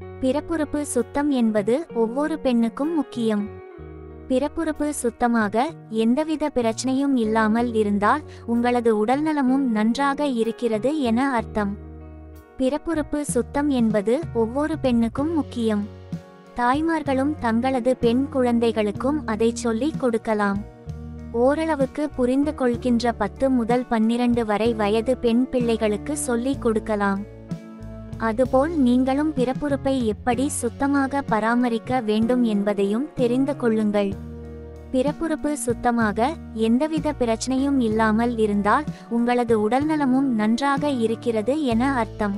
பிறப்புறுப்பு சுத்தம் என்பது ஒவ்வொரு பெண்ணுக்கும் முக்கியம் பிறப்புறுப்பு சுத்தமாக எந்தவித பிரச்சனையும் இல்லாமல் இருந்தால் உங்களது உடல்நலமும் நன்றாக இருக்கிறது என அர்த்தம் பிறப்புறுப்பு சுத்தம் என்பது ஒவ்வொரு பெண்ணுக்கும் முக்கியம் தாய்மார்களும் தங்களது பெண் குழந்தைகளுக்கும் அதை சொல்லிக் கொடுக்கலாம் ஓரளவுக்கு புரிந்து கொள்கின்ற பத்து முதல் பன்னிரண்டு வரை வயது பெண் பிள்ளைகளுக்கு சொல்லிக் கொடுக்கலாம் அதுபோல் நீங்களும் பிறப்புறுப்பை எப்படி சுத்தமாக பராமரிக்க வேண்டும் என்பதையும் தெரிந்து கொள்ளுங்கள் பிறப்புறுப்பு சுத்தமாக எந்தவித பிரச்சனையும் இல்லாமல் இருந்தால் உங்களது உடல்நலமும் நன்றாக இருக்கிறது என அர்த்தம்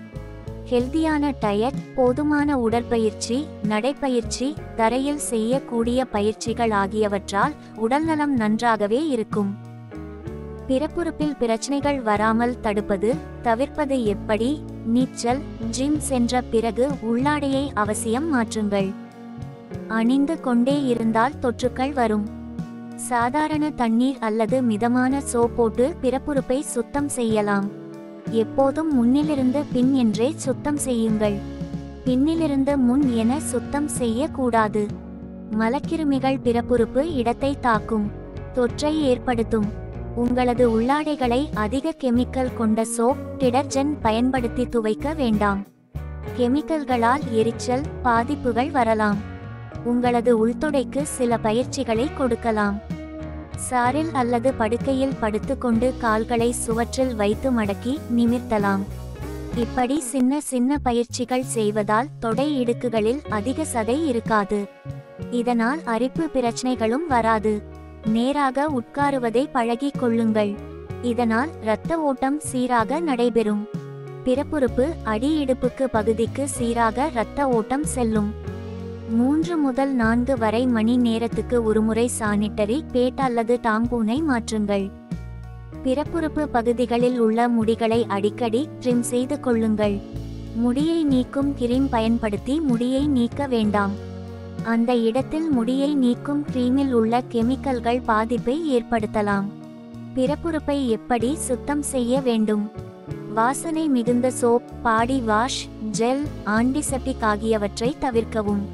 ஹெல்தியான டயட் போதுமான உடற்பயிற்சி நடைப்பயிற்சி தரையில் செய்யக்கூடிய பயிற்சிகள் ஆகியவற்றால் உடல்நலம் நன்றாகவே இருக்கும் பிறப்புறுப்பில் பிரச்சனைகள் வராமல் தடுப்பது தவிர்ப்பது எப்படி நீச்சல் ஜிம் சென்ற பிறகு உள்ளாடையை அவசியம் மாற்றுங்கள் அணிந்து கொண்டே இருந்தால் தொற்றுக்கள் வரும் சாதாரண தண்ணீர் அல்லது மிதமான சோப் போட்டு பிறப்புறுப்பை சுத்தம் செய்யலாம் எப்போதும் முன்னிலிருந்து பின் என்றே சுத்தம் செய்யுங்கள் பின்னிலிருந்து முன் என சுத்தம் செய்யக்கூடாது மலக்கிருமிகள் பிறப்புறுப்பு இடத்தை தாக்கும் தொற்றை ஏற்படுத்தும் உங்களது உள்ளாடைகளை அதிக கெமிக்கல் கொண்ட சோப் டிடர்ஜென்ட் பயன்படுத்தி துவைக்க வேண்டாம் கெமிக்கல்களால் எரிச்சல் பாதிப்புகள் வரலாம் உங்களது உள்தொடைக்கு சில பயிற்சிகளை கொடுக்கலாம் சாரில் அல்லது படுக்கையில் படுத்துக்கொண்டு கால்களை சுவற்றில் வைத்து மடக்கி நிமிர்த்தலாம் இப்படி சின்ன சின்ன பயிற்சிகள் செய்வதால் தொடை இடுக்குகளில் அதிக சதை இருக்காது இதனால் அரிப்பு பிரச்சனைகளும் வராது நேராக உட்காருவதை பழகிக் கொள்ளுங்கள் இதனால் இரத்த ஓட்டம் சீராக நடைபெறும் பிறப்புறுப்பு அடி இடுப்புக்கு பகுதிக்கு சீராக இரத்த ஓட்டம் செல்லும் மூன்று முதல் நான்கு வரை மணி நேரத்துக்கு ஒருமுறை சானிட்டரி பேட் அல்லது டாம்பூனை மாற்றுங்கள் பிறப்புறுப்பு பகுதிகளில் உள்ள முடிகளை அடிக்கடி ட்ரிம் செய்து கொள்ளுங்கள் முடியை நீக்கும் கிரீம் பயன்படுத்தி முடியை நீக்க வேண்டாம் அந்த இடத்தில் முடியை நீக்கும் கிரீமில் உள்ள கெமிக்கல்கள் பாதிப்பை ஏற்படுத்தலாம் பிறப்புறுப்பை எப்படி சுத்தம் செய்ய வேண்டும் வாசனை மிகுந்த soap body wash gel antiseptic ஆகியவற்றை தவிர்க்கவும்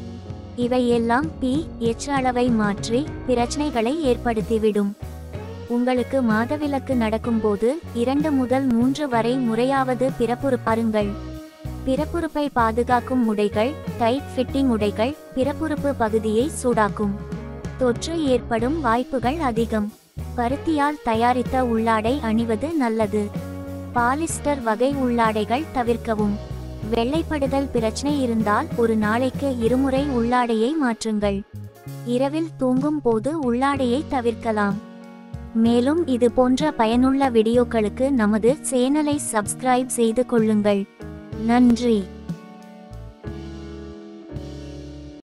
இவையெல்லாம் பி எச் அளவை மாற்றி பிரச்சனைகளை ஏற்படுத்திவிடும் உங்களுக்கு மாதவிலக்கு நடக்கும்போது இரண்டு முதல் மூன்று வரை முறையாவது பிறப்புறுப்பாருங்கள் பிறப்புறுப்பை பாதுகாக்கும் உடைகள் டைட் ஃபிட்டிங் உடைகள் பிறப்புறுப்பு பகுதியை சூடாக்கும் தொற்று ஏற்படும் வாய்ப்புகள் அதிகம் பருத்தியால் தயாரித்த உள்ளாடை அணிவது நல்லது பாலிஸ்டர் வகை உள்ளாடைகள் தவிர்க்கவும் வெள்ளைப்படுதல் பிரச்சனை இருந்தால் ஒரு நாளைக்கு இருமுறை உள்ளாடையை மாற்றுங்கள் இரவில் தூங்கும் போது உள்ளாடையை தவிர்க்கலாம் மேலும் இது போன்ற பயனுள்ள வீடியோக்களுக்கு நமது சேனலை சப்ஸ்கிரைப் செய்து கொள்ளுங்கள் நன்றி